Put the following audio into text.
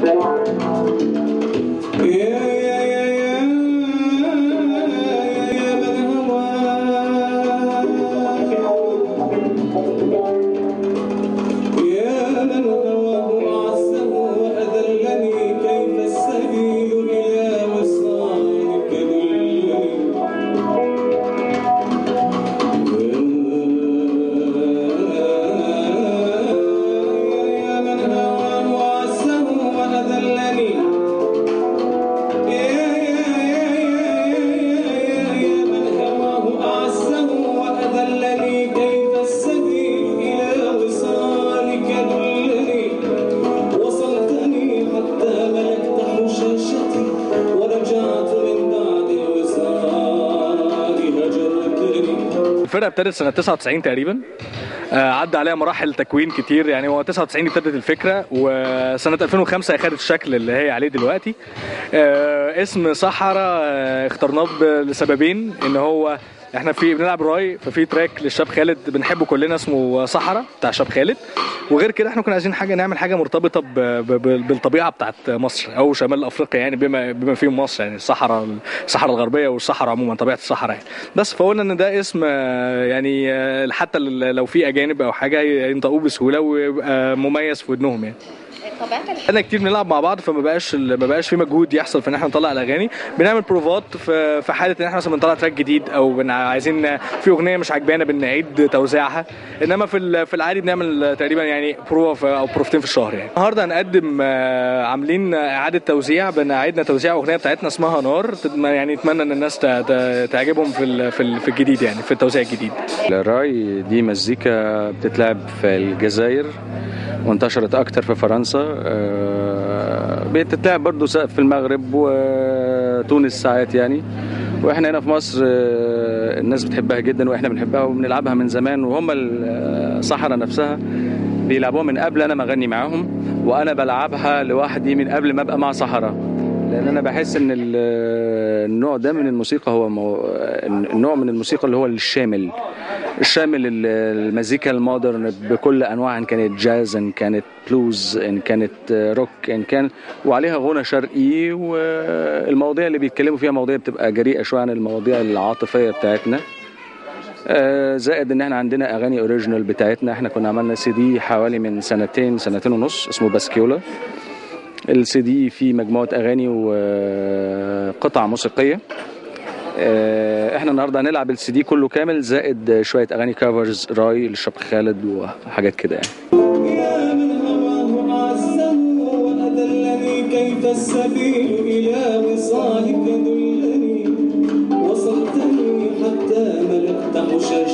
الفرقه ابتدت سنه 99 تقريبا آه، عدى عليها مراحل تكوين كتير يعني هو 99 ابتدت الفكره وسنه 2005 اخدت الشكل اللي هي عليه دلوقتي آه، اسم صحراء آه، اخترناه ب- لسببين ان هو احنا في بنلعب راي ففي تراك للشاب خالد بنحبه كلنا اسمه صحراء بتاع شاب خالد وغير كده احنا كنا عايزين حاجه نعمل حاجه مرتبطه ب... ب... ب... بالطبيعه بتاعت مصر او شمال افريقيا يعني بما بما فيهم مصر يعني الصحراء الصحراء الغربيه والصحراء عموما طبيعه الصحراء يعني بس فقلنا ان ده اسم آه، يعني آه، حتى ال- لو في اجانب او حاجه ينطقوه بسهوله ويبقى مميز في ودنهم يعني طبيعه الحال احنا كتير بنلعب مع بعض فما بقاش ال- ما بقاش في مجهود يحصل في ان احنا نطلع الاغاني بنعمل بروفات في في حاله ان احنا مثلا بنطلع تراك جديد او بن عايزين في اغنيه مش عاجبانا بنعيد توزيعها انما في ال- في العادي بنعمل تقريبا يعني بروفا او بروفتين في الشهر يعني النهارده هنقدم آه، عاملين اعاده توزيع بنعيدنا توزيع اغنيه بتاعتنا اسمها نار تت- يعني اتمنى ان الناس ت- ت- تعجبهم في ال- في ال- في الجديد يعني في التوزيع الجديد الراي دي مزيكا بتتلعب في الجزائر وانتشرت اكتر في فرنسا آه، بتتلعب برضو سا- في المغرب وتونس ساعات يعني واحنا هنا في مصر آه، الناس بتحبها جدا واحنا بنحبها وبنلعبها من زمان وهم الصحراء نفسها بيلعبوها من قبل انا ما اغني معاهم وانا بلعبها لوحدي من قبل ما ابقى مع صحراء لان انا بحس ان ال- النوع ده من الموسيقى هو مو... النوع من الموسيقى اللي هو الشامل الشامل ال- المزيكا المودرن بكل انواعها ان كانت جاز ان كانت بلوز ان كانت روك ان كان وعليها غنى شرقي والمواضيع اللي بيتكلموا فيها مواضيع بتبقى جريئه شويه عن المواضيع العاطفيه بتاعتنا آه، زائد ان احنا عندنا اغاني اوريجينال بتاعتنا احنا كنا عملنا سي دي حوالي من سنتين سنتين ونص اسمه باسكيولا السي دي فيه مجموعه اغاني وقطع موسيقيه آه، احنا النهارده هنلعب السي دي كله كامل زائد شويه اغاني كفرز راي للشاب خالد وحاجات كده يعني يا من هواه عزه وأذلني كيف السبيل إلى وصالك دلني وصلتني حتى ملكت حشاش